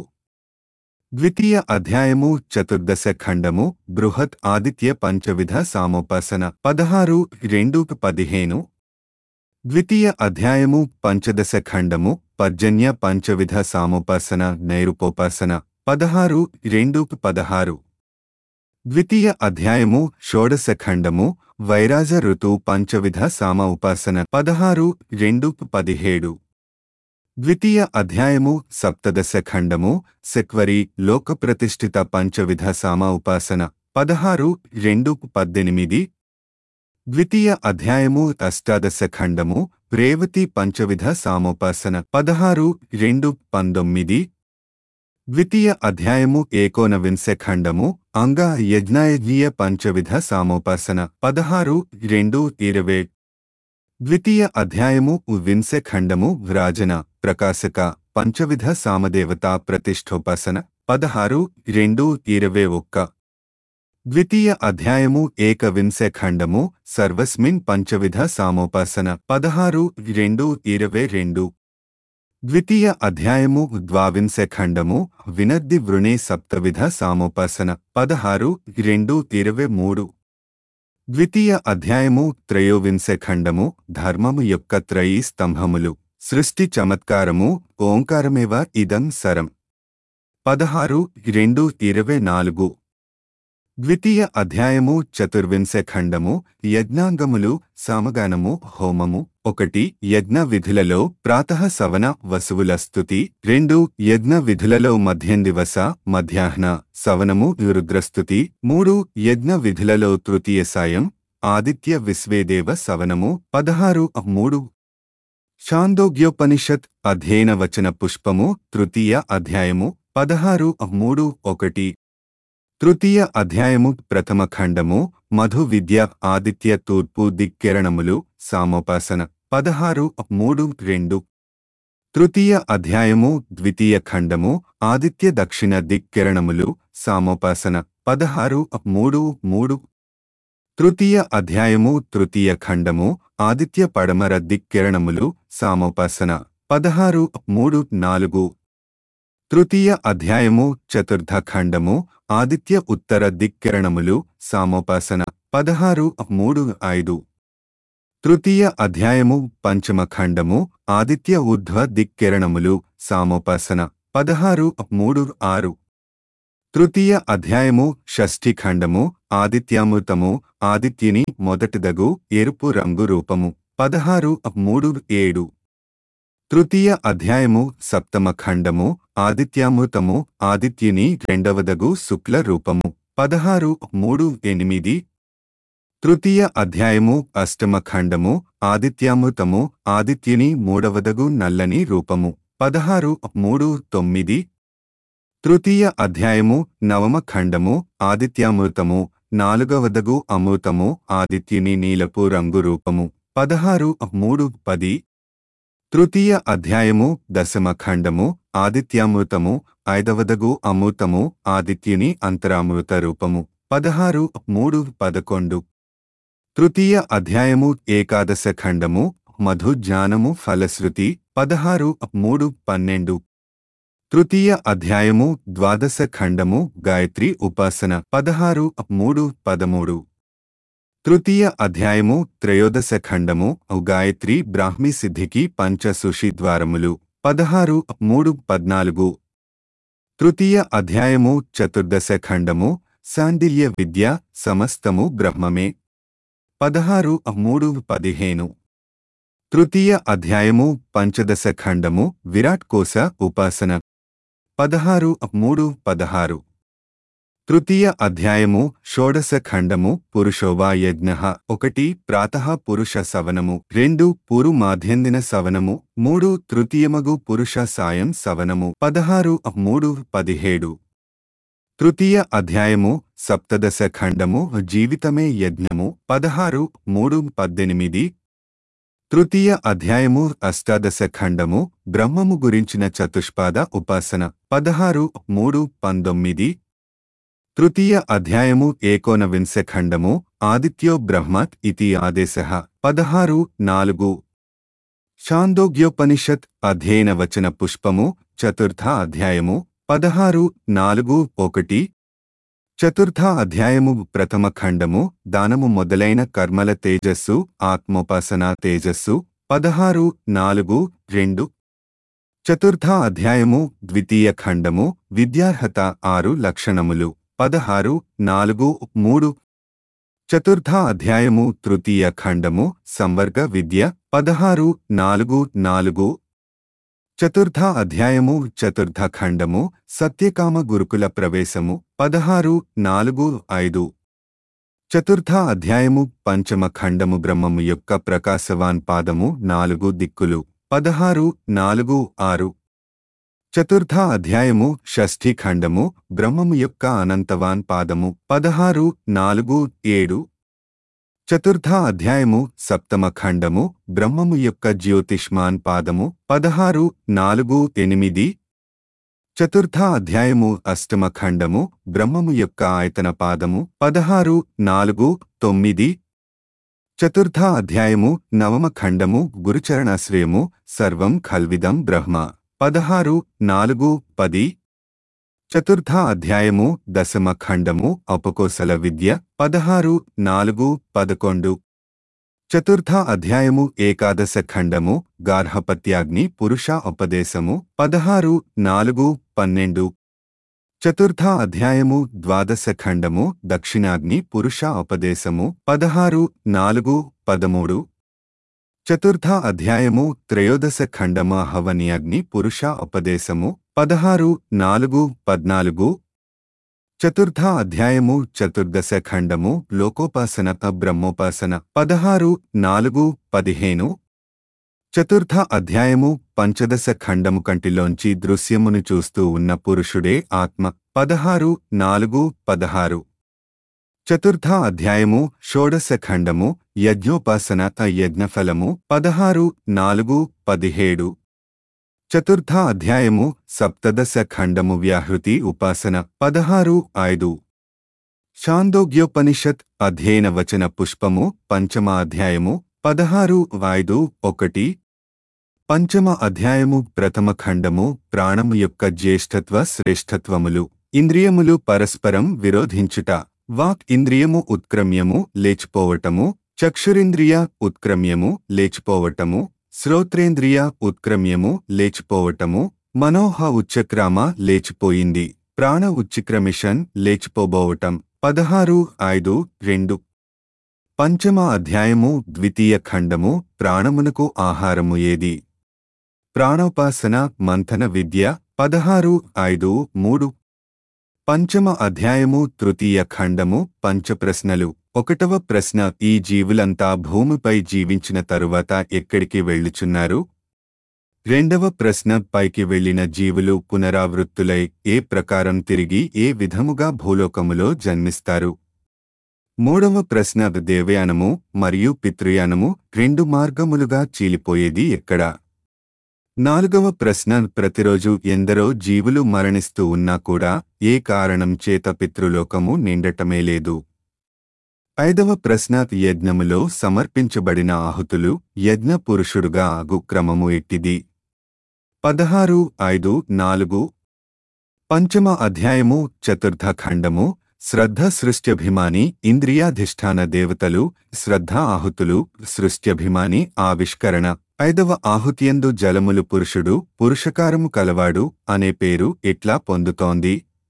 ద్వితీయ అధ్యాయము చతుర్దశ ఖండము బృహత్ ఆదిత్య పంచవిధ సామోపాసన పదహారు రెండు పదిహేను ద్వితీయ అధ్యాయము పంచదశ ఖండము పర్జన్య పంచవిధ సామోపాసన నైరుపోపాసన పదహారు రెండు పదహారు ద్వితీయ అధ్యాయము షోడశ ఖండము వైరాజ ఋతు పంచవిధ సామ ఉపాసన పదహారు రెండు పదిహేడు ద్వితీయ అధ్యాయము సప్తదశ ఖండము సెక్వరి లోకప్రతిష్ఠిత పంచవిధ సామ ఉపాసన పదహారు రెండు పద్దెనిమిది ద్వితీయ అధ్యాయము అష్టాదశ ఖండము రేవతి పంచవిధ సామోపాసన పదహారు రెండు పంతొమ్మిది ద్వితీయ అధ్యాయము ఏకోనవింశ ఖండము అంగ యజ్ఞయజ్ఞీయ పంచవిధ సామోపాసన పదహారు రెండు ఇరవై ద్వితీయ అధ్యాయము వింశె ఖండము వ్రాజన ప్రకాశక పంచవిధ సామదేవతా ప్రతిష్ఠోపాసన పదహారు రెండు ఇరవై ఒక్క ద్వితీయ అధ్యాయము ఏకవింశె ఖండము సర్వస్మిన్ పంచవిధ సామోపాసన పదహారు రెండు ఇరవై రెండు ద్వితీయ అధ్యాయము ద్వావింశె ఖండము వినద్ది వృణే సప్తవిధ సామోపాసన పదహారు రెండు ఇరవై మూడు ద్వితీయ అధ్యాయము త్రయోవింశె ఖండము ధర్మము యొక్క త్రయీ స్తంభములు సృష్టి చమత్కారము ఓంకారమేవ ఇదం సరం పదహారు రెండు ఇరవై నాలుగు ద్వితీయ అధ్యాయము చతుర్వింశె ఖండము యజ్ఞాంగములు సామగానము హోమము ఒకటి యజ్ఞ విధులలో ప్రాతః సవన వసువుల స్తుతి రెండు యజ్ఞ విధులలో మధ్యం దివస మధ్యాహ్న సవనము రుద్రస్తుతి మూడు యజ్ఞ విధులలో తృతీయ సాయం ఆదిత్య విశ్వేదేవ సవనము పదహారు మూడు చాందోగ్యోపనిషత్ అధ్యయన వచన పుష్పము తృతీయ అధ్యాయము పదహారు మూడు ఒకటి తృతీయ అధ్యాయము ప్రథమ ఖండము మధు విద్య ఆదిత్య తూర్పు దిక్కిరణములు సామోపాసన పదహారు మూడు రెండు తృతీయ అధ్యాయము ద్వితీయ ఖండము ఆదిత్య దక్షిణ దిక్కిరణములు సామోపాసన పదహారు మూడు మూడు తృతీయ అధ్యాయము తృతీయ ఖండము ఆదిత్య పడమర దిక్కిరణములు సామోపాసన పదహారు మూడు నాలుగు తృతీయ అధ్యాయము చతుర్థ ఖండము ఆదిత్య ఉత్తర దిక్కిరణములు సామోపాసన పదహారు మూడు ఐదు తృతీయ అధ్యాయము పంచమ ఖండము ఆదిత్య ఊర్ధ్వ దిక్కిరణములు సామోపాసన పదహారు మూడు ఆరు తృతీయ అధ్యాయము షష్ఠి ఖండము ఆదిత్యామృతము ఆదిత్యుని మొదటిదగు ఎరుపు రంగు రూపము పదహారు మూడు ఏడు తృతీయ అధ్యాయము సప్తమ ఖండము ఆదిత్యామృతము ఆదిత్యుని రెండవదగు శుక్ల రూపము పదహారు మూడు ఎనిమిది తృతీయ అధ్యాయము అష్టమ ఖండము ఆదిత్యామృతము ఆదిత్యుని మూడవదగు నల్లని రూపము పదహారు మూడు తొమ్మిది తృతీయ అధ్యాయము నవమ ఖండము ఆదిత్యామృతము నాలుగవదగు అమృతము ఆదిత్యుని నీలపు రంగు రూపము పదహారు మూడు పది తృతీయ అధ్యాయము దశమ ఖండము ఆదిత్యామృతము ఐదవదగు అమృతము ఆదిత్యుని అంతరామృత రూపము పదహారు మూడు పదకొండు తృతీయ అధ్యాయము ఏకాదశ ఖండము మధు జ్ఞానము ఫలశ్రుతి పదహారు మూడు పన్నెండు తృతీయ అధ్యాయము ద్వాదశ ఖండము గాయత్రి ఉపాసన పదహారు మూడు పదమూడు తృతీయ అధ్యాయము త్రయోదశ ఖండము గాయత్రి బ్రాహ్మీ సిద్ధికి పంచ సుషి ద్వారములు పదహారు మూడు పద్నాలుగు తృతీయ అధ్యాయము చతుర్దశ ఖండము సాండిల్య విద్య సమస్తము బ్రహ్మమే పదహారు మూడు పదిహేను తృతీయ అధ్యాయము పంచదశ ఖండము విరాట్ కోశ ఉపాసన పదహారు మూడు పదహారు తృతీయ అధ్యాయము షోడశ ఖండము పురుషోవా యజ్ఞ ఒకటి ప్రాతః పురుష సవనము రెండు పూరు మాధ్యందిన సవనము మూడు తృతీయమగు పురుష సాయం సవనము పదహారు మూడు పదిహేడు తృతీయ అధ్యాయము సప్తదశ ఖండము జీవితమే యజ్ఞము పదహారు మూడు పద్దెనిమిది తృతీయ అధ్యాయము అష్టాదశ ఖండము బ్రహ్మము గురించిన చతుష్పాద ఉపాసన పదహారు మూడు పంతొమ్మిది తృతీయ అధ్యాయము ఏకోనవింశ ఖండము ఆదిత్యో బ్రహ్మత్ ఇతి ఆదేశ పదహారు నాలుగు ఛాందోగ్యోపనిషత్ అధ్యయన వచన పుష్పము చతుర్థ అధ్యాయము పదహారు నాలుగు ఒకటి చతుర్థ అధ్యాయము ప్రథమ ఖండము దానము మొదలైన కర్మల తేజస్సు ఆత్మోపాసనా తేజస్సు పదహారు నాలుగు రెండు చతుర్థ అధ్యాయము ద్వితీయ ఖండము విద్యార్హత ఆరు లక్షణములు పదహారు నాలుగు మూడు చతుర్థ అధ్యాయము తృతీయ ఖండము సంవర్గ విద్య పదహారు నాలుగు నాలుగు చతుర్థ అధ్యాయము చతుర్థ ఖండము సత్యకామ గురుకుల ప్రవేశము పదహారు నాలుగు ఐదు చతుర్థ అధ్యాయము పంచమ ఖండము బ్రహ్మము యొక్క ప్రకాశవాన్ పాదము నాలుగు దిక్కులు పదహారు నాలుగు ఆరు చతుర్థ అధ్యాయము షష్ఠి ఖండము బ్రహ్మము యొక్క అనంతవాన్ పాదము పదహారు నాలుగు ఏడు చతుర్థ అధ్యాయము సప్తమ ఖండము బ్రహ్మము యొక్క జ్యోతిష్మాన్ పాదము పదహారు నాలుగు ఎనిమిది చతుర్థ అధ్యాయము అష్టమ ఖండము బ్రహ్మము యొక్క ఆయతన పాదము పదహారు నాలుగు తొమ్మిది చతుర్థ అధ్యాయము నవమ ఖండము గురుచరణాశ్రయము సర్వం ఖల్విదం బ్రహ్మ పదహారు నాలుగు పది చతుర్థ అధ్యాయము దశమ ఖండము అపకోసల విద్య పదహారు నాలుగు పదకొండు చతుర్థ అధ్యాయము ఏకాదశ ఖండము గార్హపత్యాగ్ని పురుష ఉపదేశము పదహారు నాలుగు పన్నెండు చతుర్థ అధ్యాయము ద్వాదశ ఖండము దక్షిణాగ్ని పురుష ఉపదేశము పదహారు నాలుగు పదమూడు చతుర్థ అధ్యాయము త్రయోదశ ఖండము హవనియాగ్ని పురుష ఉపదేశము పదహారు నాలుగు పద్నాలుగు చతుర్థ అధ్యాయము చతుర్దశ ఖండము లోకోపాసన బ్రహ్మోపాసన పదహారు నాలుగు పదిహేను చతుర్థ అధ్యాయము పంచదశ ఖండము కంటిలోంచి దృశ్యమును చూస్తూ ఉన్న పురుషుడే ఆత్మ పదహారు నాలుగు పదహారు చతుర్థ అధ్యాయము షోడశ ఖండము యజ్ఞోపాసన యజ్ఞఫలము పదహారు నాలుగు పదిహేడు చతుర్థ అధ్యాయము సప్తదశ ఖండము వ్యాహృతి ఉపాసన పదహారు ఐదు ఛాందోగ్యోపనిషత్ అధ్యయన వచన పుష్పము పంచమ అధ్యాయము పదహారు ఐదు ఒకటి పంచమ అధ్యాయము ప్రథమ ఖండము ప్రాణము యొక్క జ్యేష్ఠత్వ శ్రేష్ఠత్వములు ఇంద్రియములు పరస్పరం విరోధించుట వాక్ ఇంద్రియము ఉత్క్రమ్యము లేచిపోవటము చక్షురింద్రియ ఉత్క్రమ్యము లేచిపోవటము శ్రోత్రేంద్రియ ఉత్క్రమ్యము లేచిపోవటము మనోహ ఉచ్చక్రామ లేచిపోయింది ప్రాణ ఉచ్చిక్రమిషన్ లేచిపోబోవటం పదహారు ఐదు రెండు పంచమ అధ్యాయము ద్వితీయ ఖండము ప్రాణమునకు ఆహారము ఏది ప్రాణోపాసన మంథన విద్య పదహారు ఐదు మూడు పంచమ అధ్యాయము తృతీయ ఖండము పంచప్రశ్నలు ఒకటవ ప్రశ్న ఈ జీవులంతా భూమిపై జీవించిన తరువాత ఎక్కడికి వెళ్ళుచున్నారు రెండవ ప్రశ్న పైకి వెళ్లిన జీవులు పునరావృత్తులై ఏ ప్రకారం తిరిగి ఏ విధముగా భూలోకములో జన్మిస్తారు మూడవ ప్రశ్న దేవయానము మరియు పితృయానము రెండు మార్గములుగా చీలిపోయేది ఎక్కడా నాలుగవ ప్రశ్న ప్రతిరోజు ఎందరో జీవులు మరణిస్తూ ఉన్నా కూడా ఏ కారణం చేత పితృలోకము నిండటమే లేదు ఐదవ ప్రశ్న యజ్ఞములో సమర్పించబడిన ఆహుతులు యజ్ఞ పురుషుడుగా ఆగు క్రమము ఎట్టిది పదహారు ఐదు నాలుగు పంచమ అధ్యాయము చతుర్థ ఖండము శ్రద్ధ సృష్ట్యభిమాని ఇంద్రియాధిష్టాన దేవతలు శ్రద్ధ ఆహుతులు సృష్ట్యభిమాని ఆవిష్కరణ ఐదవ ఆహుతియందు జలములు పురుషుడు పురుషకారము కలవాడు అనే పేరు ఎట్లా పొందుతోంది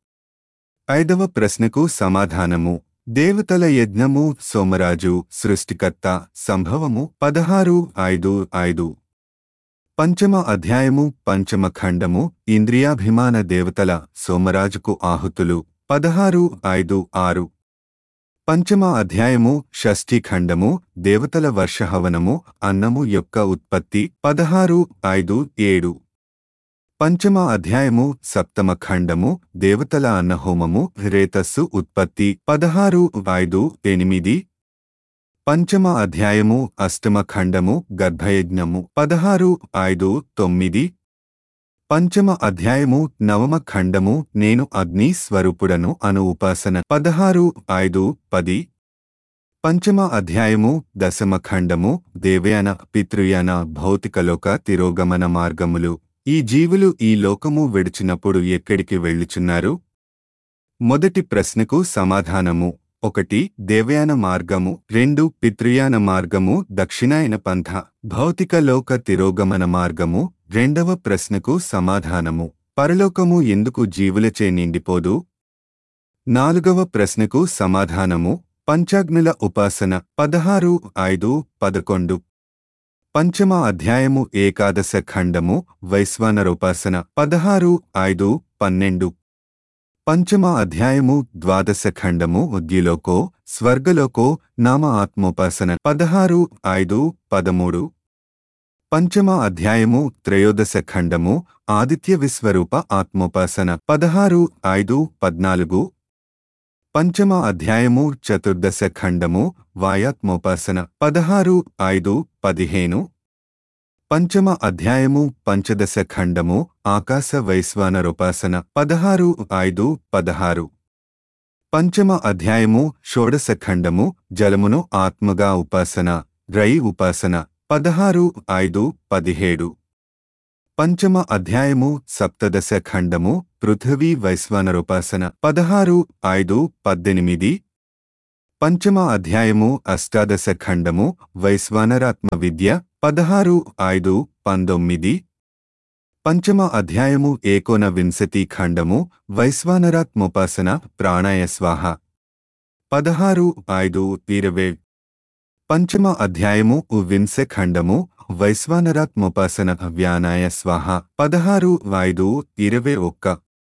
ఐదవ ప్రశ్నకు సమాధానము దేవతల యజ్ఞము సోమరాజు సృష్టికర్త సంభవము పదహారు ఐదు ఐదు పంచమ అధ్యాయము పంచమ ఖండము ఇంద్రియాభిమాన దేవతల సోమరాజుకు ఆహుతులు పదహారు ఐదు ఆరు పంచమ అధ్యాయము షష్ఠీ ఖండము దేవతల వర్షహవనము అన్నము యొక్క ఉత్పత్తి పదహారు ఐదు ఏడు పంచమ అధ్యాయము సప్తమ ఖండము దేవతల అన్నహోమము రేతస్సు ఉత్పత్తి పదహారు ఐదు ఎనిమిది పంచమ అధ్యాయము అష్టమ ఖండము గర్భయజ్ఞము పదహారు ఐదు తొమ్మిది పంచమ అధ్యాయము నవమ ఖండము నేను అగ్ని స్వరూపుడను అను ఉపాసన పదహారు ఐదు పది పంచమ అధ్యాయము దశమ ఖండము దేవయాన పితృయాన భౌతికలోక తిరోగమన మార్గములు ఈ జీవులు ఈ లోకము విడిచినప్పుడు ఎక్కడికి వెళ్ళుచున్నారు మొదటి ప్రశ్నకు సమాధానము ఒకటి దేవయాన మార్గము రెండు పితృయాన మార్గము దక్షిణాయన పంథ భౌతిక లోక తిరోగమన మార్గము రెండవ ప్రశ్నకు సమాధానము పరలోకము ఎందుకు జీవులచే నిండిపోదు నాలుగవ ప్రశ్నకు సమాధానము పంచాగ్నుల ఉపాసన పదహారు ఐదు పదకొండు పంచమ అధ్యాయము ఏకాదశ ఖండము వైశ్వానరోపాసన పదహారు ఐదు పన్నెండు పంచమ అధ్యాయము ద్వాదశ ఖండము ఉద్యులోకో స్వర్గలోకో నామ ఆత్మోపాసన పదహారు ఐదు పదమూడు పంచమ అధ్యాయము త్రయోదశ ఖండము ఆదిత్య విశ్వరూప ఆత్మోపాసన పదహారు ఐదు పద్నాలుగు పంచమ అధ్యాయము చతుర్దశ ఖండము వాయాత్మోపాసన పదహారు ఐదు పదిహేను పంచమ అధ్యాయము పంచదశ ఖండము ఆకాశ వైశ్వానరోపాసన పదహారు ఐదు పదహారు పంచమ అధ్యాయము షోడశ ఖండము జలమును ఆత్మగా ఉపాసన రై ఉపాసన పదహారు ఐదు పదిహేడు పంచమ అధ్యాయము సప్తదశ ఖండము పృథివీ వైశ్వానరోపాసన పదహారు ఐదు పద్దెనిమిది పంచమ అధ్యాయము అష్టాదశ ఖండము వైశ్వానరాత్మ విద్య పదహారు ఐదు పంతొమ్మిది పంచమ అధ్యాయము ఏకోన వింశతి ఖండము వైశ్వానరాత్మోపాసన ప్రాణాయ స్వాహ పదహారు ఐదు ఇరవై పంచమ అధ్యాయము వింశ ఖండము వైశ్వానరాత్మోపాసన వ్యానాయ స్వాహ పదహారు ఐదు ఇరవై ఒక్క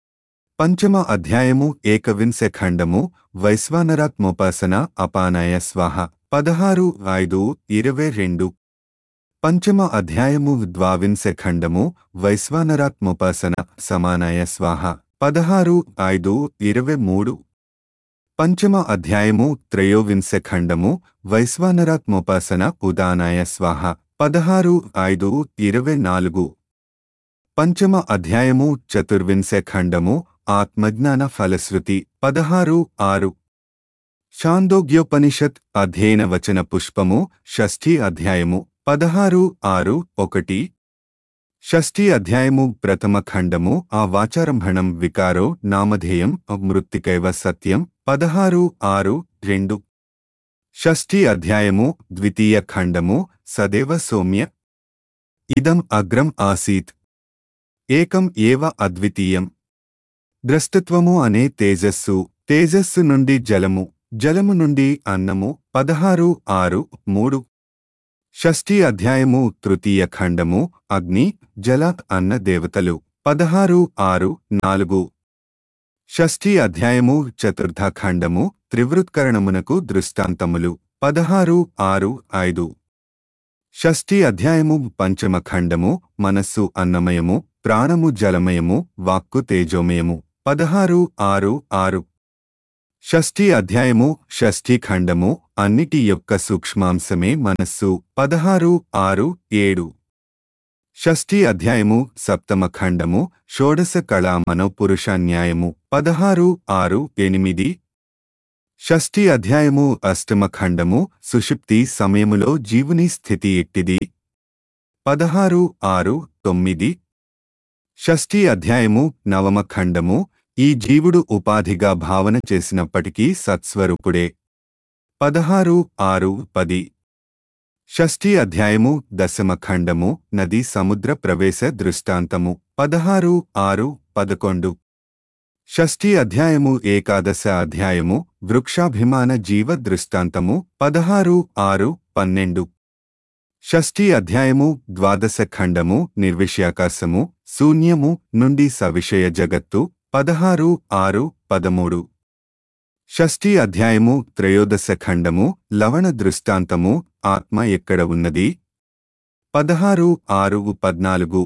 పంచమ అధ్యాయము ఏకవింశ ఖండము వైశ్వానరాత్మోపాసన అపానాయ స్వాహ పదహారు ఐదు ఇరవై రెండు పంచమ అధ్యాయము ద్వావింశ ఖండము వైశ్వానరాత్మోపాసన సమానాయ స్వాహ పదహారు ఐదు ఇరవై మూడు పంచమ అధ్యాయము త్రయోవింశ ఖండము వైశ్వానరాత్మోపాసన ఉదానాయ స్వాహ పదహారు ఐదు ఇరవై నాలుగు పంచమ అధ్యాయము చతుర్వింశ ఖండము ఆత్మజ్ఞాన ఫలశ్రుతి పదహారు ఆరు చాందోగ్యోపనిషత్ అధ్యయన వచన పుష్పము షష్ఠీ అధ్యాయము పదహారు ఆరు ఒకటి షష్ఠీ అధ్యాయము ప్రథమ ఖండము ఆ వాచారంభణం వికారో నామధేయం మృత్తికైవ సత్యం పదహారు ఆరు రెండు షష్ఠీ అధ్యాయము ద్వితీయ ఖండము సదేవ సౌమ్య ఇదం అగ్రం ఆసీత్ ఏకం ఏవ అద్వితీయం ద్రష్టత్వము అనే తేజస్సు తేజస్సు నుండి జలము జలము నుండి అన్నము పదహారు ఆరు మూడు షష్ఠీ అధ్యాయము తృతీయ ఖండము అగ్ని జల అన్న దేవతలు పదహారు ఆరు నాలుగు షష్ఠీ అధ్యాయము చతుర్థ ఖండము త్రివృత్కరణమునకు దృష్టాంతములు పదహారు ఆరు ఐదు షష్ఠీ అధ్యాయము పంచమ ఖండము మనస్సు అన్నమయము ప్రాణము జలమయము వాక్కు తేజోమయము పదహారు ఆరు ఆరు షష్ఠీ అధ్యాయము షష్ఠీ ఖండము అన్నిటి యొక్క సూక్ష్మాంశమే మనస్సు పదహారు ఆరు ఏడు షష్ఠీ అధ్యాయము సప్తమ ఖండము షోడశ కళా మనోపురుష న్యాయము పదహారు ఆరు ఎనిమిది షష్ఠీ అధ్యాయము అష్టమ ఖండము సుషుప్తి సమయములో జీవుని స్థితి ఎట్టిది పదహారు ఆరు తొమ్మిది షష్ఠీ అధ్యాయము నవమ ఖండము ఈ జీవుడు ఉపాధిగా భావన చేసినప్పటికీ సత్స్వరూపుడే పదహారు ఆరు పది షష్ఠీ అధ్యాయము దశమ ఖండము నది సముద్ర ప్రవేశ దృష్టాంతము పదహారు ఆరు పదకొండు షష్ఠీ అధ్యాయము ఏకాదశ అధ్యాయము వృక్షాభిమాన జీవ దృష్టాంతము పదహారు ఆరు పన్నెండు షష్ఠీ అధ్యాయము ద్వాదశ ఖండము నిర్విషయాకాశము శూన్యము నుండి సవిషయ జగత్తు పదహారు ఆరు పదమూడు షష్ఠీ అధ్యాయము త్రయోదశ ఖండము లవణ దృష్టాంతము ఆత్మ ఎక్కడ ఉన్నది పదహారు ఆరు పద్నాలుగు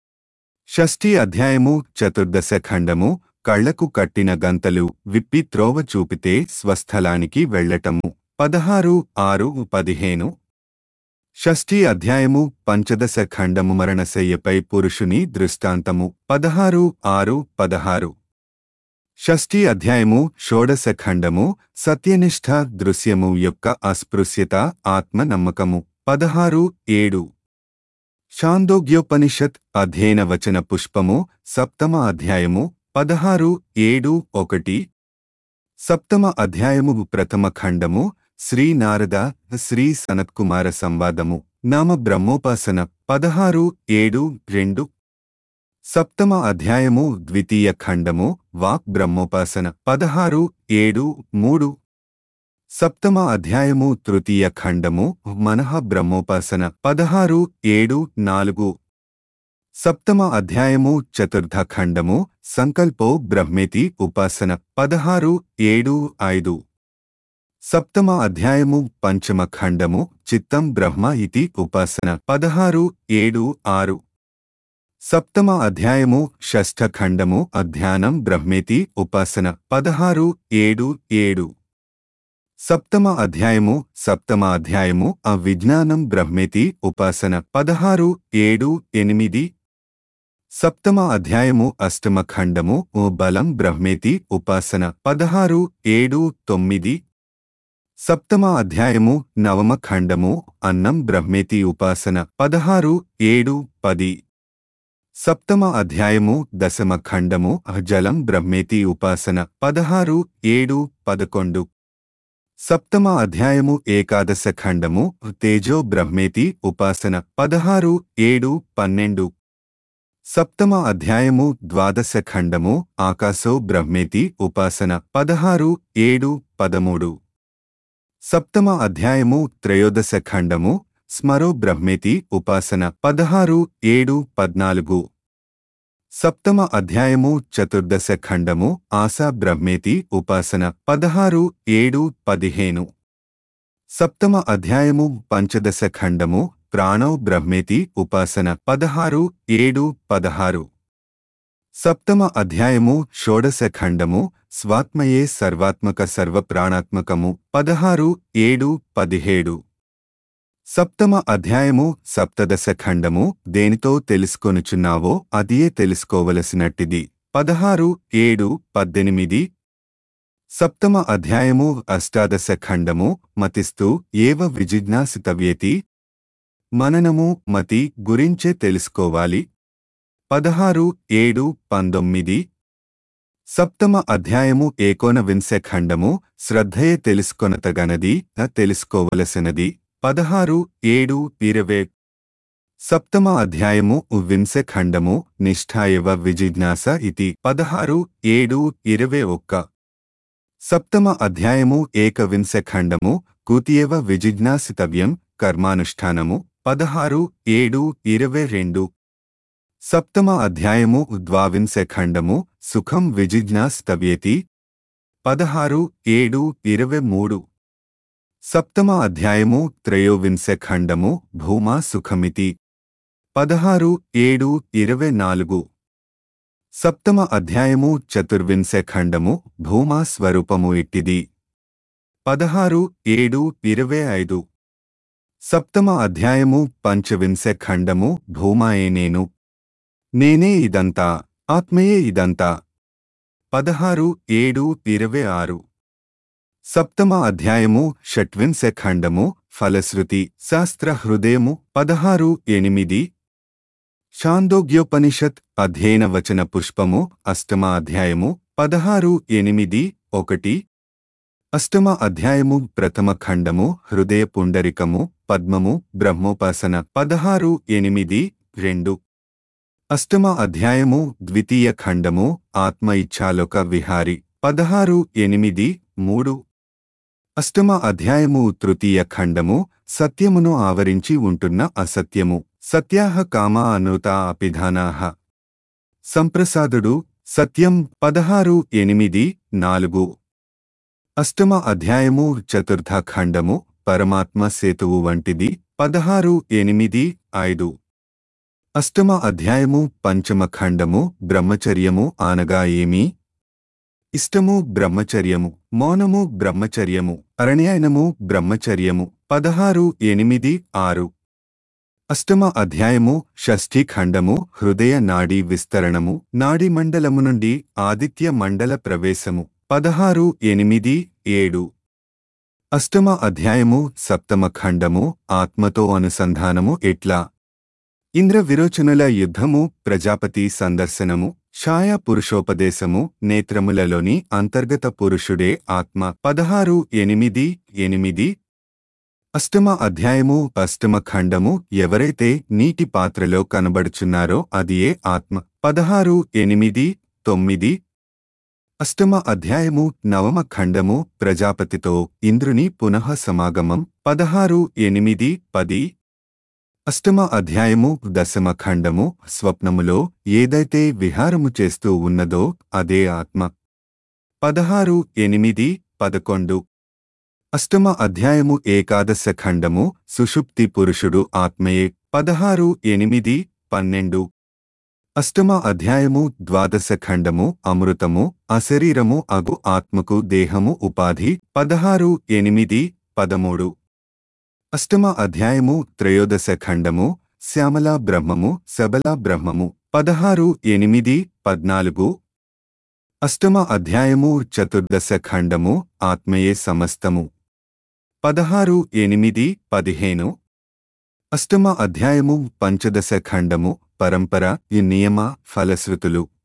షష్ఠీ అధ్యాయము చతుర్దశ ఖండము కళ్లకు కట్టిన గంతలు విప్పి త్రోవ చూపితే స్వస్థలానికి వెళ్లటము పదహారు ఆరు పదిహేను షష్ఠీ అధ్యాయము పంచదశ ఖండము మరణశయ్యపై పురుషుని దృష్టాంతము పదహారు ఆరు పదహారు షష్ఠీ అధ్యాయము షోడశ ఖండము సత్యనిష్ఠ దృశ్యము యొక్క అస్పృశ్యత ఆత్మ నమ్మకము పదహారు ఏడు షాందోగ్యోపనిషత్ అధ్యయన వచన పుష్పము సప్తమ అధ్యాయము పదహారు ఏడు ఒకటి సప్తమ అధ్యాయము ప్రథమ ఖండము శ్రీ నారద శ్రీ సనత్కుమార సంవాదము నామ బ్రహ్మోపాసన పదహారు ఏడు రెండు సప్తమ అధ్యాయము ద్వితీయ ఖండము వాక్ బ్రహ్మోపాసన పదహారు ఏడు మూడు సప్తమ అధ్యాయము తృతీయ ఖండము మనః బ్రహ్మోపాసన పదహారు ఏడు నాలుగు సప్తమ అధ్యాయము చతుర్థ ఖండము సంకల్పో బ్రహ్మేతి ఉపాసన పదహారు ఏడు ఐదు సప్తమ అధ్యాయము పంచమ ఖండము చిత్తం బ్రహ్మ ఇతి ఉపాసన పదహారు ఏడు ఆరు సప్తమ అధ్యాయము షష్ఠ ఖండము అధ్యానం బ్రహ్మేతి ఉపాసన పదహారు ఏడు ఏడు సప్తమ అధ్యాయము సప్తమ అధ్యాయము ఆ విజ్ఞానం బ్రహ్మేతి ఉపాసన పదహారు ఏడు ఎనిమిది సప్తమ అధ్యాయము అష్టమ ఖండము ఓ బలం బ్రహ్మేతి ఉపాసన పదహారు ఏడు తొమ్మిది సప్తమ అధ్యాయము నవమ ఖండము అన్నం బ్రహ్మేతి ఉపాసన పదహారు ఏడు పది సప్తమ అధ్యాయము దశమ ఖండము జలం బ్రహ్మేతి ఉపాసన పదహారు ఏడు పదకొండు సప్తమ అధ్యాయము ఏకాదశ ఖండము తేజో బ్రహ్మేతి ఉపాసన పదహారు ఏడు పన్నెండు సప్తమ అధ్యాయము ద్వాదశ ఖండము ఆకాశో బ్రహ్మేతి ఉపాసన పదహారు ఏడు పదమూడు సప్తమ అధ్యాయము త్రయోదశ ఖండము స్మరో బ్రహ్మేతి ఉపాసన పదహారు ఏడు పద్నాలుగు సప్తమ అధ్యాయము చతుర్దశ ఖండము ఆశా బ్రహ్మేతి ఉపాసన పదహారు ఏడు పదిహేను సప్తమ అధ్యాయము పంచదశ ఖండము ప్రాణో బ్రహ్మేతి ఉపాసన పదహారు ఏడు పదహారు సప్తమ అధ్యాయము షోడశ ఖండము స్వాత్మయే సర్వాత్మక సర్వప్రాణాత్మకము పదహారు ఏడు పదిహేడు సప్తమ అధ్యాయము సప్తదశ ఖండము దేనితో తెలుసుకొనుచున్నావో అదియే తెలుసుకోవలసినట్టిది పదహారు ఏడు పద్దెనిమిది సప్తమ అధ్యాయము అష్టాదశ ఖండము మతిస్తూ ఏవ విజిజ్ఞాసితవ్యేతి మననము మతి గురించే తెలుసుకోవాలి పదహారు ఏడు పంతొమ్మిది సప్తమ అధ్యాయము ఏకోనవింశ ఖండము శ్రద్ధయే తెలుసుకొనతగనది న తెలుసుకోవలసినది పదహారు ఏడు ఇరవై సప్తమ అధ్యాయము వింశ ఖండము నిష్ఠాయవ విజిజ్ఞాస ఇతి పదహారు ఏడు ఇరవై ఒక్క సప్తమ అధ్యాయము ఏకవింశ ఖండము కూతియవ విజిజ్ఞాసితవ్యం కర్మానుష్ఠానము పదహారు ఏడు ఇరవై రెండు సప్తమ అధ్యాయము ద్వావింశ ఖండము సుఖం విజిజ్ఞాసితవ్యేతి పదహారు ఏడు ఇరవై మూడు సప్తమ అధ్యాయము త్రయోవింశ ఖండము భూమా సుఖమితి పదహారు ఏడు ఇరవై నాలుగు సప్తమ అధ్యాయము చతుర్వింశ ఖండము భూమా స్వరూపము ఇట్టిది పదహారు ఏడు ఇరవై ఐదు సప్తమ అధ్యాయము పంచవింశ ఖండము భూమాయే నేను నేనే ఇదంతా ఆత్మయే ఇదంతా పదహారు ఏడు ఇరవై ఆరు సప్తమ అధ్యాయము షట్వింశ ఖండము ఫలశ్రుతి శాస్త్ర హృదయము పదహారు ఎనిమిది షాందోగ్యోపనిషత్ అధ్యయన వచన పుష్పము అష్టమ అధ్యాయము పదహారు ఎనిమిది ఒకటి అష్టమ అధ్యాయము ప్రథమ ఖండము హృదయ పుండరికము పద్మము బ్రహ్మోపాసన పదహారు ఎనిమిది రెండు అష్టమ అధ్యాయము ద్వితీయ ఖండము ఆత్మ ఇచ్ఛాలోక విహారి పదహారు ఎనిమిది మూడు అష్టమ అధ్యాయము తృతీయ ఖండము సత్యమును ఆవరించి ఉంటున్న అసత్యము సత్యాహ కామ అనూత అపిధానాహ సంప్రసాదుడు సత్యం పదహారు ఎనిమిది నాలుగు అష్టమ అధ్యాయము చతుర్థ ఖండము పరమాత్మ సేతువు వంటిది పదహారు ఎనిమిది ఐదు అష్టమ అధ్యాయము పంచమ ఖండము బ్రహ్మచర్యము ఆనగా ఏమి ఇష్టము బ్రహ్మచర్యము మౌనము బ్రహ్మచర్యము అరణ్యాయనము బ్రహ్మచర్యము పదహారు ఎనిమిది ఆరు అష్టమ అధ్యాయము షష్ఠీ ఖండము హృదయ నాడీ విస్తరణము నాడీ మండలము నుండి ఆదిత్య మండల ప్రవేశము పదహారు ఎనిమిది ఏడు అష్టమ అధ్యాయము సప్తమ ఖండము ఆత్మతో అనుసంధానము ఎట్లా ఇంద్ర విరోచనుల యుద్ధము ప్రజాపతి సందర్శనము ఛాయా పురుషోపదేశము నేత్రములలోని అంతర్గత పురుషుడే ఆత్మ పదహారు ఎనిమిది ఎనిమిది అష్టమ అధ్యాయము అష్టమ ఖండము ఎవరైతే నీటి పాత్రలో కనబడుచున్నారో అదియే ఆత్మ పదహారు ఎనిమిది తొమ్మిది అష్టమ అధ్యాయము నవమ ఖండము ప్రజాపతితో ఇంద్రుని పునః సమాగమం పదహారు ఎనిమిది పది అష్టమ అధ్యాయము దశమ ఖండము స్వప్నములో ఏదైతే విహారము చేస్తూ ఉన్నదో అదే ఆత్మ పదహారు ఎనిమిది పదకొండు అష్టమ అధ్యాయము ఏకాదశ ఖండము సుషుప్తి పురుషుడు ఆత్మయే పదహారు ఎనిమిది పన్నెండు అష్టమ అధ్యాయము ద్వాదశ ఖండము అమృతము అశరీరము అగు ఆత్మకు దేహము ఉపాధి పదహారు ఎనిమిది పదమూడు అష్టమ అధ్యాయము త్రయోదశ ఖండము శ్యామల బ్రహ్మము సబల బ్రహ్మము పదహారు ఎనిమిది పద్నాలుగు అష్టమ అధ్యాయము చతుర్దశ ఖండము ఆత్మయే సమస్తము పదహారు ఎనిమిది పదిహేను అష్టమ అధ్యాయము పంచదశ ఖండము పరంపర ఈ నియమ ఫలశ్రుతులు